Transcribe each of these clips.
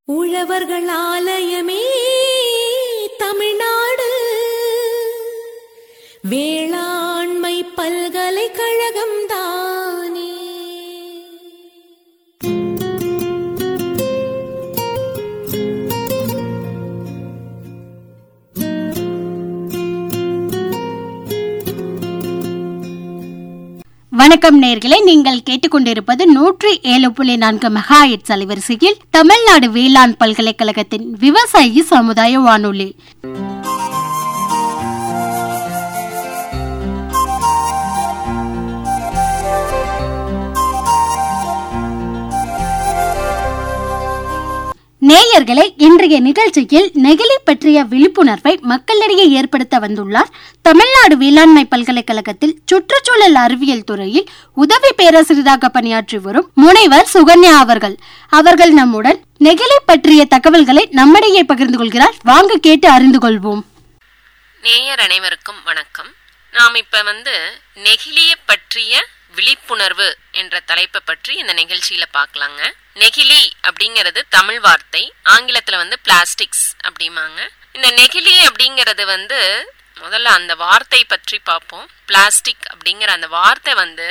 உழவர்கள் ஆலயமே தமிழ்நாடு வேளாண்மை பல்கலைக்கழகம் தானே வணக்கம் நேர்களே நீங்கள் கேட்டுக்கொண்டிருப்பது நூற்றி ஏழு புள்ளி நான்கு மெகாஹெட்ஸ் அலைவரிசையில் தமிழ்நாடு வேளாண் பல்கலைக்கழகத்தின் விவசாயி சமுதாய வானொலி நேயர்களே இன்றைய நிகழ்ச்சியில் நெகிழி பற்றிய விழிப்புணர்வை மக்களிடையே ஏற்படுத்த வந்துள்ளார் தமிழ்நாடு வேளாண்மை பல்கலைக்கழகத்தில் சுற்றுச்சூழல் அறிவியல் துறையில் உதவி பேராசிரியராக பணியாற்றி வரும் முனைவர் சுகன்யா அவர்கள் அவர்கள் நம்முடன் நெகிழி பற்றிய தகவல்களை நம்மிடையே பகிர்ந்து கொள்கிறார் வாங்க கேட்டு அறிந்து கொள்வோம் நேயர் அனைவருக்கும் வணக்கம் நாம் இப்ப வந்து நெகிழிய பற்றிய விழிப்புணர்வு என்ற தலைப்பை பற்றி இந்த நிகழ்ச்சியில பார்க்கலாங்க நெகிழி அப்படிங்கிறது தமிழ் வார்த்தை ஆங்கிலத்துல வந்து பிளாஸ்டிக்ஸ் அப்படிம்பாங்க இந்த நெகிழி அப்படிங்கிறது வந்து முதல்ல அந்த வார்த்தை பற்றி பார்ப்போம் பிளாஸ்டிக் அப்படிங்கிற அந்த வார்த்தை வந்து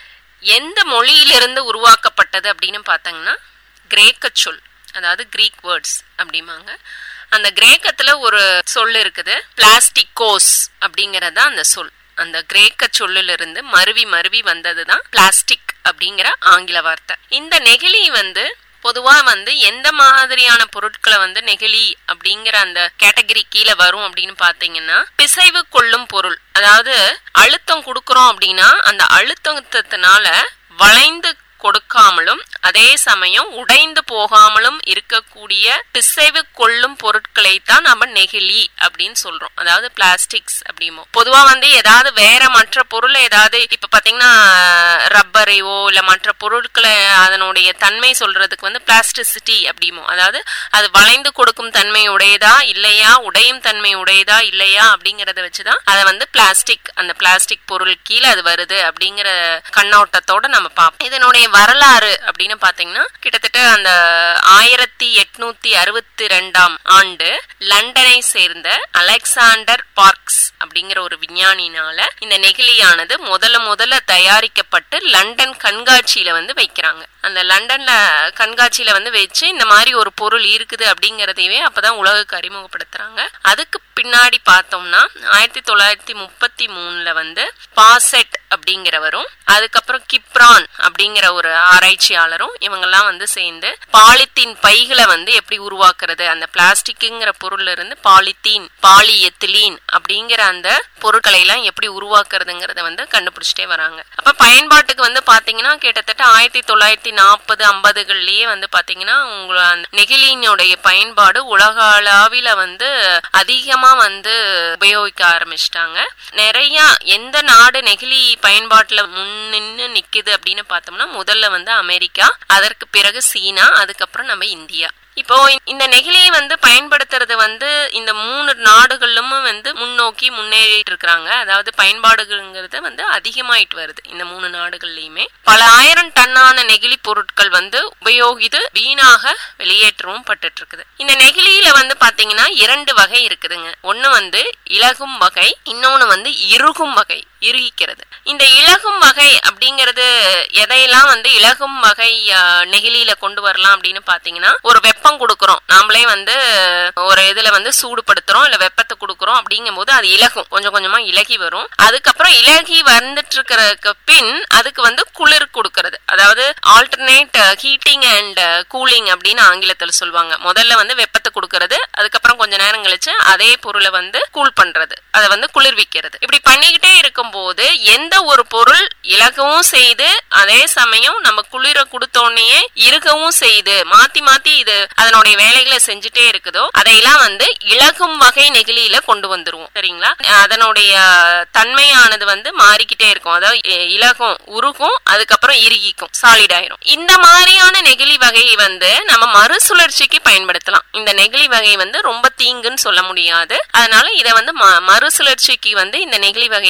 எந்த மொழியிலிருந்து உருவாக்கப்பட்டது அப்படின்னு பார்த்தோங்கன்னா கிரேக்க சொல் அதாவது கிரீக் வேர்ட்ஸ் அப்படிம்பாங்க அந்த கிரேக்கத்துல ஒரு சொல் இருக்குது பிளாஸ்டிகோஸ் அப்படிங்கறது அந்த சொல் அந்த கிரேக்க சொல்லிலிருந்து மருவி மருவி வந்தது தான் பிளாஸ்டிக் அப்படிங்கிற ஆங்கில வார்த்தை இந்த நெகிழி வந்து பொதுவா வந்து எந்த மாதிரியான பொருட்களை வந்து நெகிழி அப்படிங்கிற அந்த கேட்டகரி கீழே வரும் அப்படின்னு பாத்தீங்கன்னா பிசைவு கொள்ளும் பொருள் அதாவது அழுத்தம் கொடுக்கறோம் அப்படின்னா அந்த அழுத்தத்தினால வளைந்து கொடுக்காமலும் அதே சமயம் உடைந்து போகாமலும் இருக்கக்கூடிய பிசைவு கொள்ளும் பொருட்களை தான் நம்ம நெகிழி அப்படின்னு சொல்றோம் அதாவது பிளாஸ்டிக்ஸ் அப்படிமோ பொதுவா வந்து ஏதாவது வேற மற்ற பொருள் ஏதாவது இப்ப பாத்தீங்கன்னா ரப்பரையோ இல்ல மற்ற பொருட்களை அதனுடைய தன்மை சொல்றதுக்கு வந்து பிளாஸ்டிசிட்டி அப்படிமோ அதாவது அது வளைந்து கொடுக்கும் தன்மை உடையதா இல்லையா உடையும் தன்மை உடையதா இல்லையா அப்படிங்கறத வச்சுதான் அதை வந்து பிளாஸ்டிக் அந்த பிளாஸ்டிக் பொருள் கீழே அது வருது அப்படிங்கிற கண்ணோட்டத்தோட நம்ம பார்ப்போம் இதனுடைய வரலாறு அப்படின்னு பாத்தீங்கன்னா கிட்டத்தட்ட அந்த ஆயிரத்தி எட்நூத்தி அறுபத்தி ரெண்டாம் ஆண்டு லண்டனை சேர்ந்த அலெக்சாண்டர் பார்க்ஸ் அப்படிங்கிற ஒரு விஞ்ஞானினால இந்த நெகிழியானது முதல்ல முதல்ல தயாரிக்கப்பட்டு லண்டன் கண்காட்சியில வந்து வைக்கிறாங்க அந்த லண்டன்ல கண்காட்சியில வந்து வச்சு இந்த மாதிரி ஒரு பொருள் இருக்குது அப்படிங்கறதையே அப்பதான் உலகுக்கு அறிமுகப்படுத்துறாங்க அதுக்கு பின்னாடி பார்த்தோம்னா ஆயிரத்தி தொள்ளாயிரத்தி முப்பத்தி மூணுல வந்து பாசெட் அப்படிங்கிறவரும் அதுக்கப்புறம் கிப்ரான் அப்படிங்கிற ஒரு ஆராய்ச்சியாளரும் இவங்கெல்லாம் வந்து சேர்ந்து பாலித்தீன் பைகளை வந்து எப்படி உருவாக்குறது அந்த பிளாஸ்டிக்குங்கிற பொருள்ல இருந்து பாலித்தீன் பாலி எத்திலீன் அப்படிங்கிற அந்த பொருட்களை எல்லாம் எப்படி உருவாக்குறதுங்கிறத வந்து கண்டுபிடிச்சிட்டே வராங்க அப்ப பயன்பாட்டுக்கு வந்து பாத்தீங்கன்னா கிட்டத்தட்ட ஆயிரத்தி தொள்ளாயிரத்தி நாற்பது ஐம்பதுகள்லயே வந்து பாத்தீங்கன்னா உங்களை அந்த நெகிழியினுடைய பயன்பாடு உலக அளவில வந்து அதிகமா வந்து உபயோகிக்க ஆரம்பிச்சிட்டாங்க நிறைய எந்த நாடு நெகிழி பயன்பாட்டுல முன்னின்னு நிக்குது அப்படின்னு பார்த்தோம்னா முதல்ல வந்து அமெரிக்கா அதற்கு பிறகு சீனா அதுக்கப்புறம் நம்ம இந்தியா இப்போ இந்த நெகிழியை வந்து பயன்படுத்துறது வந்து இந்த மூணு நாடுகளிலும் வந்து முன்னோக்கி முன்னேறிட்டு இருக்கிறாங்க அதாவது பயன்பாடுகள்ங்கிறது வந்து அதிகமாயிட்டு வருது இந்த மூணு நாடுகள்லயுமே பல ஆயிரம் டன்னான நெகிழி பொருட்கள் வந்து உபயோகித்து வீணாக வெளியேற்றவும் பட்டுட்டு இருக்குது இந்த நெகிழியில வந்து பாத்தீங்கன்னா இரண்டு வகை இருக்குதுங்க ஒண்ணு வந்து இலகும் வகை இன்னொன்னு வந்து இறுகும் வகை இறுகிக்கிறது இந்த இலகும் வகை அப்படிங்கிறது எதையெல்லாம் வந்து இலகும் வகை நெகிழியில கொண்டு வரலாம் அப்படின்னு பாத்தீங்கன்னா ஒரு வெப்பம் கொடுக்கறோம் நாமளே வந்து ஒரு இதுல வந்து சூடுபடுத்துறோம் இல்ல வெப்பத்தை கொடுக்கறோம் அப்படிங்கும் போது அது இலகும் கொஞ்சம் கொஞ்சமா இலகி வரும் அதுக்கப்புறம் இலகி வந்துட்டு இருக்கிறதுக்கு பின் அதுக்கு வந்து குளிர் கொடுக்கறது அதாவது ஆல்டர்னேட் ஹீட்டிங் அண்ட் கூலிங் அப்படின்னு ஆங்கிலத்துல சொல்லுவாங்க முதல்ல வந்து வெப்பத்தை கொடுக்கறது அதுக்கப்புறம் கொஞ்ச நேரம் கழிச்சு அதே பொருளை வந்து கூல் பண்றது அதை வந்து குளிர்விக்கிறது இப்படி பண்ணிக்கிட்டே இருக்கும் போது எந்த ஒரு பொருள் இலகவும் செய்து அதே சமயம் நம்ம குளிர கொடுத்தோடனே இறுகவும் செய்து மாத்தி மாத்தி இது அதனுடைய வேலைகளை செஞ்சுட்டே இருக்குதோ அதையெல்லாம் வந்து இலகும் வகை நெகிழியில கொண்டு வந்துருவோம் சரிங்களா அதனுடைய தன்மையானது வந்து மாறிக்கிட்டே இருக்கும் அதாவது இலகும் உருகும் அதுக்கப்புறம் இறுகிக்கும் சாலிட் ஆயிரும் இந்த மாதிரியான நெகிழி வகையை வந்து நம்ம மறுசுழற்சிக்கு பயன்படுத்தலாம் இந்த நெகிழி வகை வந்து ரொம்ப தீங்குன்னு சொல்ல முடியாது அதனால இதை வந்து மறுசுழற்சிக்கு வந்து இந்த நெகிழி வகையை நம்ம பயன்படுத்தலாம்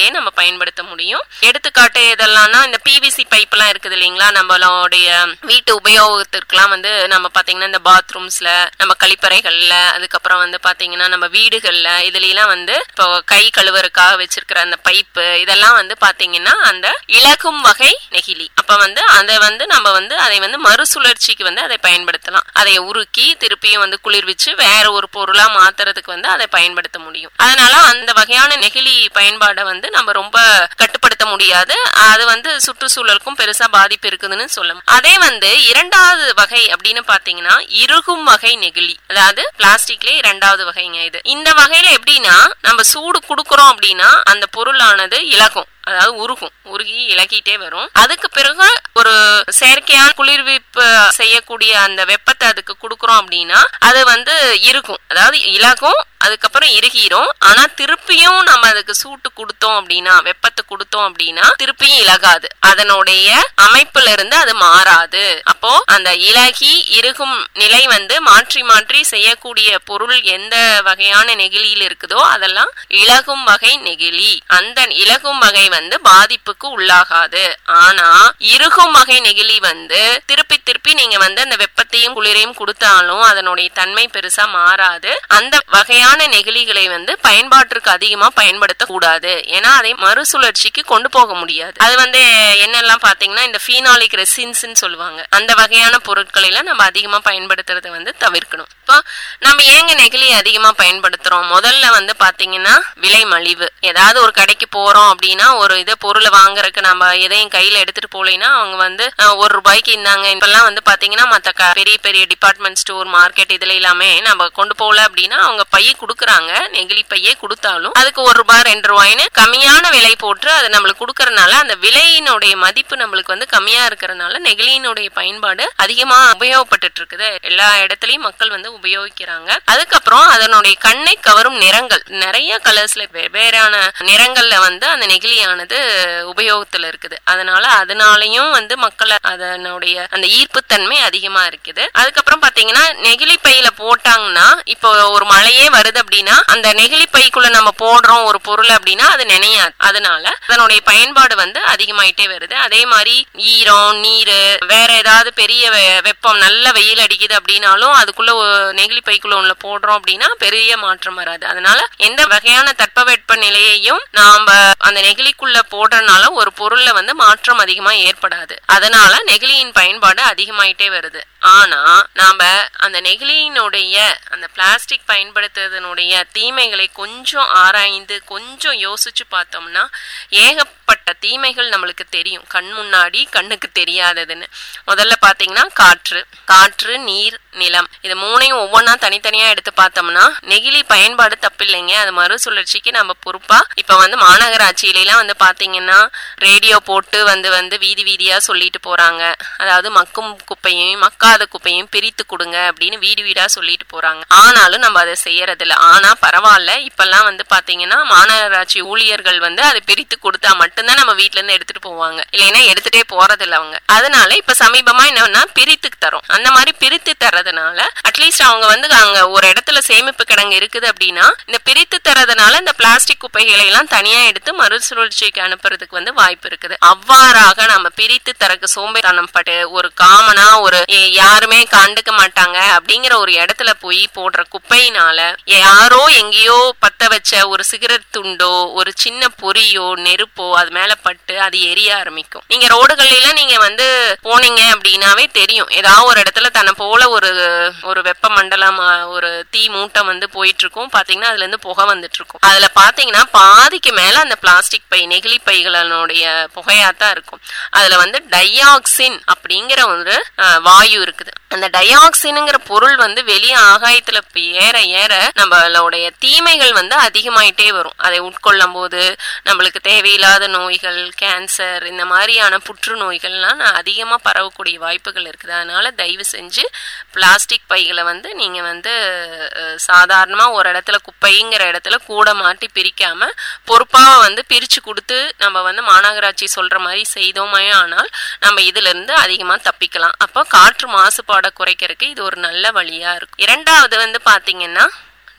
பயன்படுத்த முடியும் எடுத்துக்காட்டு இதெல்லாம்னா இந்த பிவிசி பைப் எல்லாம் இருக்குது இல்லைங்களா நம்மளுடைய வீட்டு உபயோகத்திற்கெல்லாம் வந்து நம்ம பாத்தீங்கன்னா இந்த பாத்ரூம்ஸ்ல நம்ம கழிப்பறைகள்ல அதுக்கப்புறம் வந்து பாத்தீங்கன்னா நம்ம வீடுகள்ல இதுல எல்லாம் வந்து இப்போ கை கழுவுறதுக்காக வச்சிருக்கிற அந்த பைப்பு இதெல்லாம் வந்து பாத்தீங்கன்னா அந்த இலகும் வகை நெகிழி அப்ப வந்து அதை வந்து நம்ம வந்து அதை வந்து மறுசுழற்சிக்கு வந்து அதை பயன்படுத்தலாம் அதை உருக்கி திருப்பியும் வந்து குளிர்விச்சு வேற ஒரு பொருளா மாத்துறதுக்கு வந்து அதை பயன்படுத்த முடியும் அதனால அந்த வகையான நெகிழி பயன்பாடை வந்து நம்ம ரொம்ப கட்டுப்படுத்த முடியாது அது வந்து சுற்றுச்சூழலுக்கும் பெருசா பாதிப்பு இருக்குதுன்னு சொல்லலாம் அதே வந்து இரண்டாவது வகை அப்படின்னு பாத்தீங்கன்னா இறுகும் வகை நெகிழி அதாவது பிளாஸ்டிக்ல இரண்டாவது வகைங்க இது இந்த வகையில எப்படின்னா நம்ம சூடு குடுக்குறோம் அப்படின்னா அந்த பொருளானது இலகும் அதாவது உருகும் உருகி இலகிட்டே வரும் அதுக்கு பிறகு ஒரு செயற்கையான குளிர்விப்பு செய்யக்கூடிய அந்த வெப்பத்தை அதுக்கு கொடுக்குறோம் அப்படின்னா அது வந்து இருக்கும் அதாவது இலகும் அதுக்கப்புறம் இறுகிரும் ஆனா திருப்பியும் நம்ம அதுக்கு சூட்டு கொடுத்தோம் அப்படின்னா வெப்பத்தை கொடுத்தோம் அப்படின்னா திருப்பியும் இலகாது அதனுடைய அமைப்புல இருந்து அது மாறாது அப்போ அந்த இலகி இறுகும் நிலை வந்து மாற்றி மாற்றி செய்யக்கூடிய பொருள் எந்த வகையான நெகிழியில் இருக்குதோ அதெல்லாம் இலகும் வகை நெகிழி அந்த இலகும் வகை வந்து பாதிப்புக்கு உள்ளாகாது ஆனா இறுகும் வகை நெகிழி வந்து திருப்பி திருப்பி நீங்க வந்து அந்த வெப்பத்தையும் குளிரையும் கொடுத்தாலும் அதனுடைய தன்மை பெருசா மாறாது அந்த வகையான நெகிழிகளை வந்து பயன்பாட்டிற்கு அதிகமா பயன்படுத்த கூடாது ஏன்னா அதை மறுசுழற்சிக்கு கொண்டு போக முடியாது அது வந்து என்னெல்லாம் பாத்தீங்கன்னா இந்த ஃபீனாலிக் ரெசின்ஸ் சொல்லுவாங்க அந்த வகையான பொருட்களை எல்லாம் நம்ம அதிகமா பயன்படுத்துறதை வந்து தவிர்க்கணும் இப்போ நம்ம ஏங்க நெகிழி அதிகமா பயன்படுத்துறோம் முதல்ல வந்து பாத்தீங்கன்னா விலை மலிவு ஏதாவது ஒரு கடைக்கு போறோம் அப்படின்னா ஒரு இதை பொருளை வாங்குறதுக்கு நம்ம எதையும் கையில எடுத்துட்டு போலேன்னா அவங்க வந்து அஹ், ஒரு ரூபாய்க்கு இந்தாங்க இப்பெல்லாம் வந்து பாத்தீங்கன்னா மத்த க- பெரிய பெரிய டிபார்ட்மெண்ட் ஸ்டோர் மார்க்கெட் இதுல எல்லாமே நம்ம கொண்டு போகல அப்படின்னா அவங்க பைய கொடுக்குறாங்க நெகிழி பையே கொடுத்தாலும் அதுக்கு ஒரு ரூபாய் ரெண்டு ரூபாய்னு கம்மியான விலை போட்டு அது நம்மளுக்கு கொடுக்கறனால அந்த விலையினுடைய மதிப்பு நம்மளுக்கு வந்து கம்மியா இருக்கிறனால நெகிழியினுடைய பயன்பாடு அதிகமா உபயோகப்பட்டுட்டு இருக்குது எல்லா இடத்துலயும் மக்கள் வந்து உபயோகிக்கிறாங்க அதுக்கப்புறம் அதனுடைய கண்ணை கவரும் நிறங்கள் நிறைய கலர்ஸ்ல வெவ்வேறான நிறங்கள்ல வந்து அந்த நெகிழியானது உபயோகத்துல இருக்குது அதனால அதனாலயும் வந்து மக்கள் அதனுடைய அந்த ஈர்ப்புத்தன்மை அதிகமா இருக்குது அதுக்கப்புறம் பாத்தீங்கன்னா நெகிழி பையில போட்டாங்கன்னா இப்போ ஒரு மழையே வருது அப்படின்னா அந்த நெகிழி பைக்குள்ள நம்ம போடுறோம் ஒரு பொருள் அப்படின்னா அது நினையாது அதனால அதனுடைய பயன்பாடு வந்து அதிகமாயிட்டே வருது அதே மாதிரி ஈரம் நீர் வேற ஏதாவது பெரிய வெ- வெப்பம் நல்ல வெயில் அடிக்குது அப்படின்னாலும் அதுக்குள்ள ஒரு நெகிழி பைக்குள்ள உள்ள போடுறோம் அப்படின்னா பெரிய மாற்றம் வராது அதனால எந்த வகையான தட்பவெட்ப நிலையையும் நாம அந்த நெகிழிக்குள்ள போடுறதுனால ஒரு பொருள்ல வந்து மாற்றம் அதிகமா ஏற்படாது அதனால நெகிழியின் பயன்பாடு அதிகமாயிட்டே வருது ஆனா நாம அந்த நெகிழியினுடைய அந்த பிளாஸ்டிக் பயன்படுத்துறதனுடைய தீமைகளை கொஞ்சம் ஆராய்ந்து கொஞ்சம் யோசிச்சு பார்த்தோம்னா ஏகப்பட்ட தீமைகள் நம்மளுக்கு தெரியும் கண் முன்னாடி கண்ணுக்கு தெரியாததுன்னு முதல்ல பாத்தீங்கன்னா காற்று காற்று நீர் நிலம் இது மூணையும் ஒவ்வொன்றா தனித்தனியா எடுத்து பார்த்தோம்னா நெகிழி பயன்பாடு தப்பில்லைங்க அது மறுசுழற்சிக்கு நம்ம பொறுப்பா இப்ப வந்து மாநகராட்சியில எல்லாம் வந்து பாத்தீங்கன்னா ரேடியோ போட்டு வந்து வந்து வீதி வீதியா சொல்லிட்டு போறாங்க அதாவது மக்கும் குப்பையும் மக்காத குப்பையும் பிரித்து கொடுங்க அப்படின்னு வீடு வீடா சொல்லிட்டு போறாங்க ஆனாலும் நம்ம அதை செய்யறது இல்ல ஆனா பரவாயில்ல இப்பெல்லாம் வந்து பாத்தீங்கன்னா மாநகராட்சி ஊழியர்கள் வந்து அதை பிரித்து கொடுத்தா மட்டும்தான் நம்ம வீட்ல இருந்து எடுத்துட்டு போவாங்க இல்லைன்னா எடுத்துட்டே போறது இல்ல அவங்க அதனால இப்ப சமீபமா என்னன்னா பிரித்து தரோம் அந்த மாதிரி பிரித்து தரதுனால அட்லீஸ்ட் அவங்க வந்து அங்க ஒரு இடத்துல சேமிப்பு கிடங்கு இருக்குது அப்படின்னா இந்த பிரித்து தரதுனால இந்த பிளாஸ்டிக் குப்பைகளை எல்லாம் தனியா எடுத்து மறுசுழற்சிக்கு அனுப்புறதுக்கு வந்து வாய்ப்பு இருக்குது அவ்வாறாக நம்ம பிரித்து தரக்கு சோம்பேறித்தனம் பட்டு ஒரு காமனா ஒரு ஏ, யாருமே கண்டுக்க மாட்டாங்க அப்படிங்கிற ஒரு இடத்துல போய் போடுற குப்பையினால யாரோ எங்கேயோ பத்த வச்ச ஒரு சிகரெட் துண்டோ ஒரு சின்ன பொரியோ நெருப்போ அது மேல பட்டு அது எரிய ஆரம்பிக்கும் நீங்க ரோடுகள்ல எல்லாம் நீங்க வந்து போனீங்க அப்படின்னாவே தெரியும் ஏதாவது ஒரு இடத்துல தன்னை போல ஒரு ஒரு வெப்ப மண்டலம் ஆ, ஒரு தீ மூட்டம் வந்து போயிட்டு இருக்கும் பாத்தீங்கன்னா அதுல இருந்து புகை வந்துட்டு இருக்கும் அதுல பாத்தீங்கன்னா பாதிக்கு மேல அந்த பிளாஸ்டிக் பை நெகிழி பைகளுடைய புகையாத்தான் இருக்கும் அதுல வந்து டையாக்சின் அப்படிங்கிற ஒரு ஆ, வாயு இருக்குது அந்த டையாக்சினுங்கிற பொருள் வந்து வெளியே ஆகாயத்துல இப்ப ஏற ஏற நம்மளுடைய தீமைகள் வந்து அதிகமாயிட்டே வரும் அதை உட்கொள்ளும் போது நம்மளுக்கு தேவையில்லாத நோய்கள் கேன்சர் இந்த மாதிரியான புற்றுநோய்கள்லாம் நான் அதிகமா பரவக்கூடிய வாய்ப்புகள் இருக்குது அதனால தயவு செஞ்சு பிளாஸ்டிக் பைகளை வந்து நீங்க வந்து அஹ், சாதாரணமா ஒரு இடத்துல குப்பைங்கிற இடத்துல கூட மாட்டி பிரிக்காம பொறுப்பா வந்து பிரிச்சு கொடுத்து நம்ம வந்து மாநகராட்சி சொல்ற மாதிரி செய்தோமே ஆனால் நம்ம இதுல இருந்து அதிகமா தப்பிக்கலாம் அப்போ காற்று மாசுபாடை குறைக்கிறதுக்கு இது ஒரு நல்ல வழியா இருக்கும் இரண்டாவது வந்து பாத்தீங்கன்னா நீர்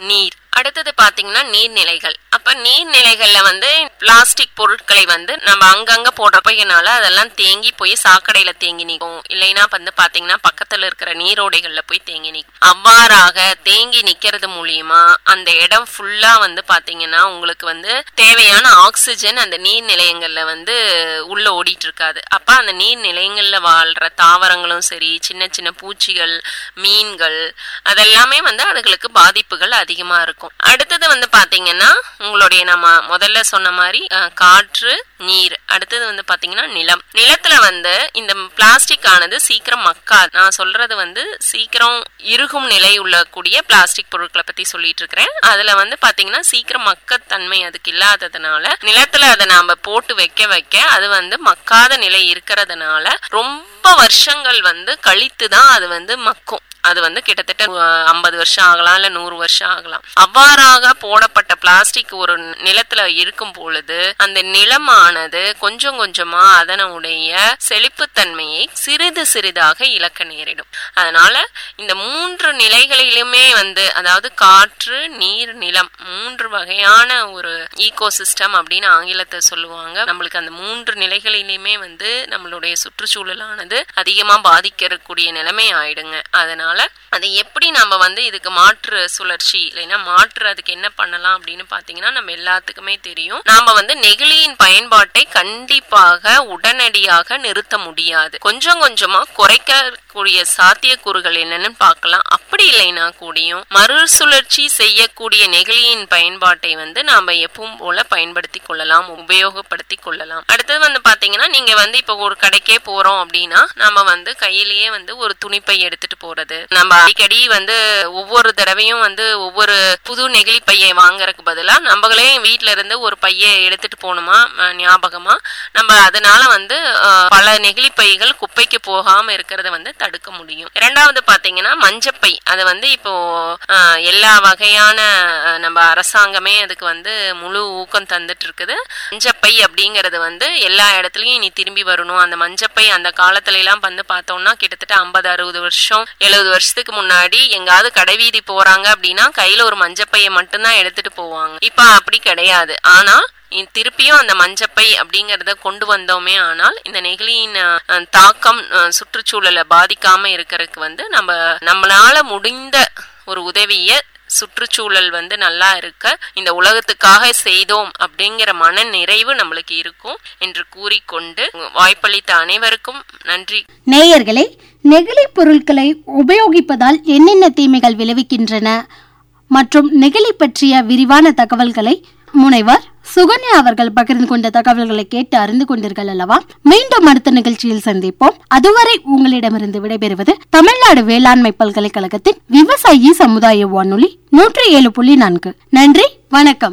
அடுத்தது பாத்தீங்கன்னா நீர்நிலைகள் அப்ப நீர்நிலைகள்ல வந்து பிளாஸ்டிக் பொருட்களை வந்து நம்ம அங்கங்க போடுறப்பையனால அதெல்லாம் தேங்கி போய் சாக்கடையில தேங்கி நிற்கும் இல்லைன்னா வந்து பாத்தீங்கன்னா பக்கத்துல இருக்கிற நீரோடைகள்ல போய் தேங்கி நிற்கும் அவ்வாறாக தேங்கி நிக்கிறது மூலியமா அந்த இடம் ஃபுல்லா வந்து பாத்தீங்கன்னா உங்களுக்கு வந்து தேவையான ஆக்சிஜன் அந்த நீர் நிலையங்கள்ல வந்து உள்ள ஓடிட்டு இருக்காது அப்ப அந்த நீர் நிலையங்கள்ல வாழ்ற தாவரங்களும் சரி சின்ன சின்ன பூச்சிகள் மீன்கள் அதெல்லாமே வந்து அதுகளுக்கு பாதிப்புகள் அதிகமா இருக்கும் அடுத்தது வந்து பாத்தீங்கன்னா உங்களுடைய நம்ம முதல்ல சொன்ன மாதிரி அஹ், காற்று நீர் அடுத்தது வந்து பாத்தீங்கன்னா நிலம் நிலத்துல வந்து இந்த பிளாஸ்டிக் ஆனது சீக்கிரம் மக்காது நான் சொல்றது வந்து சீக்கிரம் இறுகும் நிலை உள்ள கூடிய பிளாஸ்டிக் பொருட்களை பத்தி சொல்லிட்டு இருக்கிறேன் அதுல வந்து பாத்தீங்கன்னா சீக்கிரம் மக்கத்தன்மை அதுக்கு இல்லாததுனால நிலத்துல அதை நாம போட்டு வைக்க வைக்க அது வந்து மக்காத நிலை இருக்கிறதுனால ரொம்ப வருஷங்கள் வந்து கழித்து தான் அது வந்து மக்கும் அது வந்து கிட்டத்தட்ட ஐம்பது வருஷம் ஆகலாம் இல்ல நூறு வருஷம் ஆகலாம் அவ்வாறாக போடப்பட்ட பிளாஸ்டிக் ஒரு நிலத்துல இருக்கும் பொழுது அந்த நிலமானது கொஞ்சம் கொஞ்சமா அதனுடைய செழிப்புத்தன்மையை சிறிது சிறிதாக இழக்க நேரிடும் அதனால இந்த மூன்று நிலைகளிலுமே வந்து அதாவது காற்று நீர் நிலம் மூன்று வகையான ஒரு ஈகோ சிஸ்டம் அப்படின்னு ஆங்கிலத்தை சொல்லுவாங்க நம்மளுக்கு அந்த மூன்று நிலைகளிலுமே வந்து நம்மளுடைய சுற்றுச்சூழலானது அதிகமா பாதிக்கக்கூடிய நிலைமை ஆயிடுங்க அதனால அதை எப்படி நம்ம வந்து இதுக்கு மாற்று சுழற்சி இல்லைன்னா மாற்று அதுக்கு என்ன பண்ணலாம் அப்படின்னு பாத்தீங்கன்னா நம்ம எல்லாத்துக்குமே தெரியும் நாம வந்து நெகிழியின் பயன்பாட்டை கண்டிப்பாக உடனடியாக நிறுத்த முடியாது கொஞ்சம் கொஞ்சமா குறைக்கக்கூடிய சாத்தியக்கூறுகள் என்னன்னு பார்க்கலாம் அப்படி இல்லைன்னா கூடியும் மறுசுழற்சி செய்யக்கூடிய நெகிழியின் பயன்பாட்டை வந்து நாம எப்பவும் போல பயன்படுத்தி கொள்ளலாம் உபயோகப்படுத்தி கொள்ளலாம் அடுத்தது வந்து பாத்தீங்கன்னா நீங்க வந்து இப்ப ஒரு கடைக்கே போறோம் அப்படின்னா நம்ம வந்து கையிலேயே வந்து ஒரு துணிப்பை எடுத்துட்டு போறது நம்ம அடிக்கடி வந்து ஒவ்வொரு தடவையும் வந்து ஒவ்வொரு புது நெகிழி பையை வாங்குறதுக்கு பதிலா நம்மளே வீட்ல இருந்து ஒரு பையை எடுத்துட்டு போகணுமா அஹ் ஞாபகமா நம்ம அதனால வந்து அஹ், பல நெகிழி பைகள் குப்பைக்கு போகாம இருக்கிறத வந்து தடுக்க முடியும் இரண்டாவது பாத்தீங்கன்னா மஞ்சப்பை அது வந்து இப்போ அஹ், எல்லா வகையான அஹ், நம்ம அரசாங்கமே அதுக்கு வந்து முழு ஊக்கம் தந்துட்டு இருக்குது மஞ்சப்பை அப்படிங்கறது வந்து எல்லா இடத்துலயும் இனி திரும்பி வரணும் அந்த மஞ்சப்பை அந்த காலத்துல எல்லாம் வந்து பார்த்தோம்னா கிட்டத்தட்ட ஐம்பது அறுபது வருஷம் எழுபது வருஷத்துக்கு முன்னாடி எங்காவது கடைவீதி போறாங்க அப்படின்னா கையில ஒரு மஞ்சப்பையை மட்டும்தான் எடுத்துட்டு போவாங்க இப்ப அப்படி கிடையாது ஆனா இ- திருப்பியும் அந்த மஞ்சப்பை அப்படிங்கறத கொண்டு வந்தோமே ஆனால் இந்த நெகிழியின் அஹ், தாக்கம் அஹ், சுற்றுச்சூழலை பாதிக்காம இருக்கறதுக்கு வந்து நம்ம நம்மளால முடிந்த ஒரு உதவிய சுற்றுச்சூழல் வந்து நல்லா இருக்க இந்த உலகத்துக்காக செய்தோம் அப்படிங்கிற மன நிறைவு நம்மளுக்கு இருக்கும் என்று கூறிக்கொண்டு வாய்ப்பளித்த அனைவருக்கும் நன்றி நேயர்களே நெகிழி பொருட்களை உபயோகிப்பதால் என்னென்ன தீமைகள் விளைவிக்கின்றன மற்றும் நெகிழி பற்றிய விரிவான தகவல்களை முனைவர் சுகன்யா அவர்கள் பகிர்ந்து கொண்ட தகவல்களை கேட்டு அறிந்து கொண்டீர்கள் அல்லவா மீண்டும் அடுத்த நிகழ்ச்சியில் சந்திப்போம் அதுவரை உங்களிடமிருந்து விடைபெறுவது தமிழ்நாடு வேளாண்மை பல்கலைக்கழகத்தின் விவசாயி சமுதாய வானொலி நூற்றி ஏழு புள்ளி நான்கு நன்றி வணக்கம்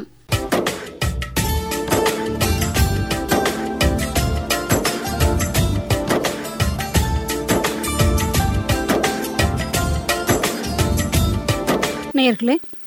நேயர்களே